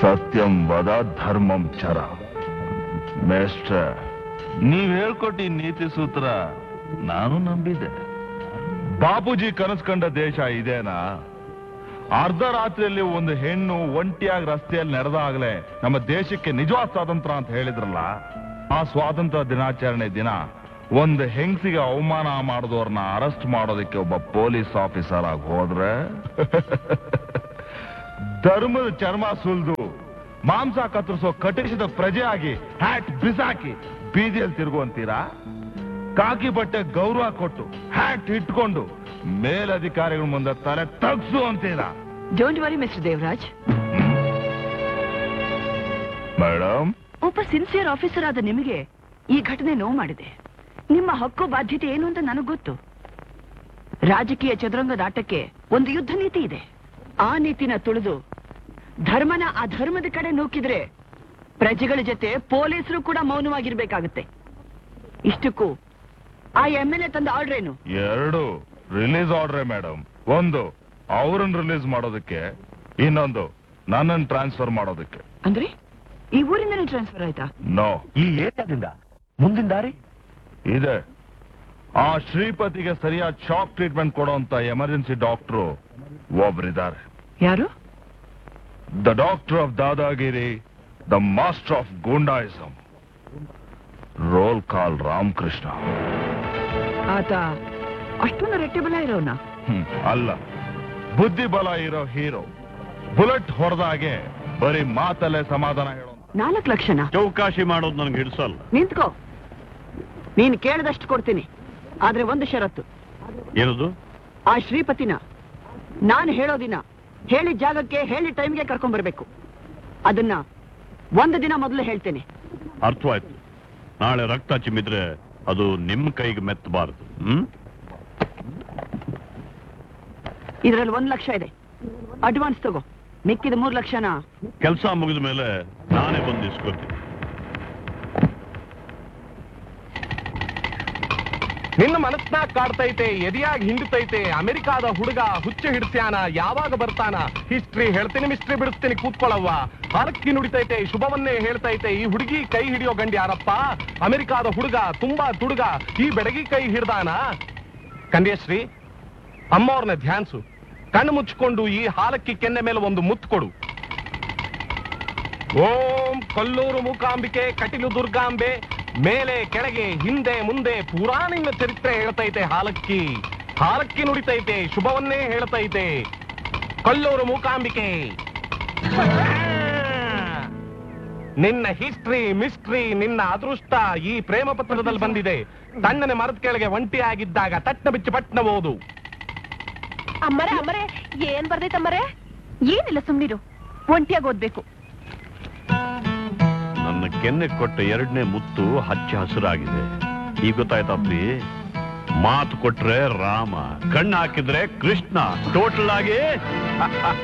ಸತ್ಯಂ ವದ ಧರ್ಮಂ ಚರ ಮೇಸ್ಟರ್ ನೀವ್ ಹೇಳ್ಕೊಟ್ಟಿ ನೀತಿ ಸೂತ್ರ ನಾನು ನಂಬಿದೆ ಬಾಪೂಜಿ ಕನಸ್ಕಂಡ ದೇಶ ಇದೇನಾ ಅರ್ಧ ರಾತ್ರಿಯಲ್ಲಿ ಒಂದು ಹೆಣ್ಣು ಒಂಟಿಯಾಗಿ ರಸ್ತೆಯಲ್ಲಿ ನಡೆದಾಗಲೇ ನಮ್ಮ ದೇಶಕ್ಕೆ ನಿಜವಾದ ಸ್ವಾತಂತ್ರ್ಯ ಅಂತ ಹೇಳಿದ್ರಲ್ಲ ಆ ಸ್ವಾತಂತ್ರ್ಯ ದಿನಾಚರಣೆ ದಿನ ಒಂದು ಹೆಂಗಸಿಗೆ ಅವಮಾನ ಮಾಡಿದವ್ರನ್ನ ಅರೆಸ್ಟ್ ಮಾಡೋದಕ್ಕೆ ಒಬ್ಬ ಪೊಲೀಸ್ ಆಫೀಸರ್ ಆಗಿ ಹೋದ್ರೆ ಧರ್ಮದ ಚರ್ಮ ಸುಲ್ದು ಮಾಂಸ ಕತ್ತರಿಸೋ ಕಟಿಸಿದ ಪ್ರಜೆ ಆಗಿ ಹ್ಯಾಟ್ ಬಿಸಾಕಿ ಬೀದಿಯಲ್ಲಿ ತಿರುಗುವಂತೀರಾ ಕಾಕಿ ಬಟ್ಟೆ ಗೌರವ ಕೊಟ್ಟು ಹ್ಯಾಟ್ ಇಟ್ಕೊಂಡು ಮೇಲಧಿಕಾರಿಗಳ ಮುಂದೆ ತಲೆ ತಗ್ಸು ಅಂತೀರಾ don't worry mister Devaraj madam ಒಬ್ಬ ಸಿನ್ಸಿಯರ್ ಆಫೀಸರ್ ಆದ ನಿಮಗೆ ಈ ಘಟನೆ ನೋವು ಮಾಡಿದೆ ನಿಮ್ಮ ಹಕ್ಕು ಬಾಧ್ಯತೆ ಏನು ಅಂತ ನನಗೆ ಗೊತ್ತು ರಾಜಕೀಯ ಚದುರಂಗದ ಆಟಕ್ಕೆ ಒಂದು ಯುದ್ಧ ನೀತಿ ಇದೆ ಆ ನೀತಿನ ತುಳಿದು ಧರ್ಮನ ಅಧರ್ಮದ ಕಡೆ ನೂಕಿದ್ರೆ ಪ್ರಜೆಗಳ ಜೊತೆ ಪೊಲೀಸರು ಕೂಡ ಮೌನವಾಗಿರ್ಬೇಕಾಗುತ್ತೆ ಇಷ್ಟಕ್ಕೂ ಆ ಎಂ ಎಲ್ ಎ ತಂದ ಆರ್ಡರ್ ಏನು ಎರಡು ರಿಲೀಸ್ ಆರ್ಡ್ರೆ ಮೇಡಮ್ ಒಂದು ಅವ್ರನ್ನ ರಿಲೀಸ್ ಮಾಡೋದಕ್ಕೆ ಇನ್ನೊಂದು ನನ್ನನ್ನು ಟ್ರಾನ್ಸ್ಫರ್ ಮಾಡೋದಕ್ಕೆ ಅಂದ್ರೆ ಈ ಊರಿಂದನೇ ಟ್ರಾನ್ಸ್ಫರ್ ಆಯ್ತಾ ನೋ ಈ ಏರಿಯಾದಿಂದ ಮುಂದಿನ ದಾರಿ ಇದೆ ಆ ಶ್ರೀಪತಿಗೆ ಸರಿಯಾದ ಶಾಕ್ ಟ್ರೀಟ್ಮೆಂಟ್ ಕೊಡುವಂತ ಎಮರ್ಜೆನ್ಸಿ ಡಾಕ್ಟ್ರು ಒಬ್ರಿದ್ದಾರೆ ಯಾರು ದ ಡಾಕ್ಟರ್ ಆಫ್ ದಾದಾಗಿರಿ the master of goondaism roll call Ramakrishna ಆತ ಅಷ್ಟೊಂದು ರೆಟ್ಟೆಬಲ ಇರೋನ ಹ್ಮ್, ಅಲ್ಲ ಬುದ್ಧಿ ಬಲ ಇರೋ ಹೀರೋ ಬುಲೆಟ್ ಹೊಡೆದಾಗೆ ಬರೀ ಮಾತಲ್ಲೇ ಸಮಾಧಾನ ಹೇಳೋ ನಾಲ್ಕು ಲಕ್ಷನ ಚೌಕಾಶಿ ಮಾಡೋದು ನನಗೆ ಹಿಡಿಸಲ್ಲ ನಿಂತ್ಕೋ ನೀನ್ ಕೇಳದಷ್ಟು ಕೊಡ್ತೀನಿ ಆದ್ರೆ ಒಂದು ಷರತ್ತು ಏನದು ಆ ಶ್ರೀಪತಿನ ನಾನು ಹೇಳೋ ದಿನ ಹೇಳಿದ ಜಾಗಕ್ಕೆ ಹೇಳಿದ ಟೈಮ್ಗೆ ಕರ್ಕೊಂಡ್ ಬರ್ಬೇಕು ಅದನ್ನ ಒಂದು ದಿನ ಮೊದಲು ಹೇಳ್ತೇನೆ ಅರ್ಥವಾಯ್ತು ನಾಳೆ ರಕ್ತ ಚಿಮ್ಮಿದ್ರೆ ಅದು ನಿಮ್ ಕೈಗೆ ಮೆತ್ತಬಾರದು ಹ್ಮ್ ಇದ್ರಲ್ಲಿ ಒಂದ್ ಲಕ್ಷ ಇದೆ ಅಡ್ವಾನ್ಸ್ ತಗೋ ಮಿಕ್ಕಿದ ಮೂರ್ ಲಕ್ಷನ ಕೆಲಸ ಮುಗಿದ ಮೇಲೆ ನಾನೇ ಬಂದು ಇಸ್ಕೊತೀನಿ ನಿನ್ನ ಮನಸ್ನಾಗ ಕಾಡ್ತೈತೆ ಎದಿಯಾಗಿ ಹಿಂಡ್ತೈತೆ ಅಮೆರಿಕಾದ ಹುಡುಗ ಹುಚ್ಚು ಹಿಡ್ಸ್ಯಾನ ಯಾವಾಗ ಬರ್ತಾನ ಹಿಸ್ಟ್ರಿ ಹೇಳ್ತೀನಿ ಮಿಸ್ಟ್ರಿ ಬಿಡಿಸ್ತೀನಿ ಕೂತ್ಕೊಳ್ಳವ್ವ ಹರಕ್ಕಿ ನುಡಿತೈತೆ ಶುಭವನ್ನೇ ಹೇಳ್ತೈತೆ ಈ ಹುಡುಗಿ ಕೈ ಹಿಡಿಯೋ ಗಂಡಿ ಯಾರಪ್ಪ ಅಮೆರಿಕಾದ ಹುಡುಗ ತುಂಬಾ ತುಡುಗ ಈ ಬೆಡಗಿ ಕೈ ಹಿಡ್ದಾನ ಕನ್ಯಶ್ರೀ ಅಮ್ಮವ್ರನ್ನ ಧ್ಯಾನ್ಸು ಕಣ್ಣು ಮುಚ್ಕೊಂಡು ಈ ಹಾಲಕ್ಕಿ ಕೆನ್ನೆ ಮೇಲೆ ಒಂದು ಮುತ್ತು ಕೊಡು ಓಂ ಕೊಲ್ಲೂರು ಮೂಕಾಂಬಿಕೆ ಕಟಿಲು ದುರ್ಗಾಂಬೆ ಮೇಲೆ ಕೆಳಗೆ ಹಿಂದೆ ಮುಂದೆ ಪುರಾಣಿನ ಚರಿತ್ರೆ ಹೇಳ್ತೈತೆ ಹಾಲಕ್ಕಿ ಹಾಲಕ್ಕಿ ನುಡಿತೈತೆ ಶುಭವನ್ನೇ ಹೇಳ್ತೈತೆ ಕೊಲ್ಲೂರು ಮೂಕಾಂಬಿಕೆ ನಿನ್ನ ಹಿಸ್ಟ್ರಿ ಮಿಸ್ಟ್ರಿ ನಿನ್ನ ಅದೃಷ್ಟ ಈ ಪ್ರೇಮ ಪತ್ರದಲ್ಲಿ ಬಂದಿದೆ ತಣ್ಣನೆ ಮರದ ಕೆಳಗೆ ಒಂಟಿಯಾಗಿದ್ದಾಗ ತಟ್ನ ಬಿಚ್ಚಿ ಪಟ್ನ ಓದು ಅಮ್ಮರೇ ಅಮ್ಮರೇ ಏನ್ ಬರ್ದೈತಮ್ಮರೇ ಏನಿಲ್ಲ ಸುಮ್ನಿರು ಒಂಟಿಯಾಗಿ ಓದ್ಬೇಕು ನನ್ನ ಕೆನ್ನೆ ಕೊಟ್ಟ ಎರಡನೇ ಮುತ್ತು ಹಚ್ಚ ಹಸಿರಾಗಿದೆ ಈಗ ಗೊತ್ತಾಯ್ತಪ್ರಿ ಮಾತು ಕೊಟ್ರೆ ರಾಮ ಕಣ್ಣು ಹಾಕಿದ್ರೆ ಕೃಷ್ಣ ಟೋಟಲ್ ಆಗಿ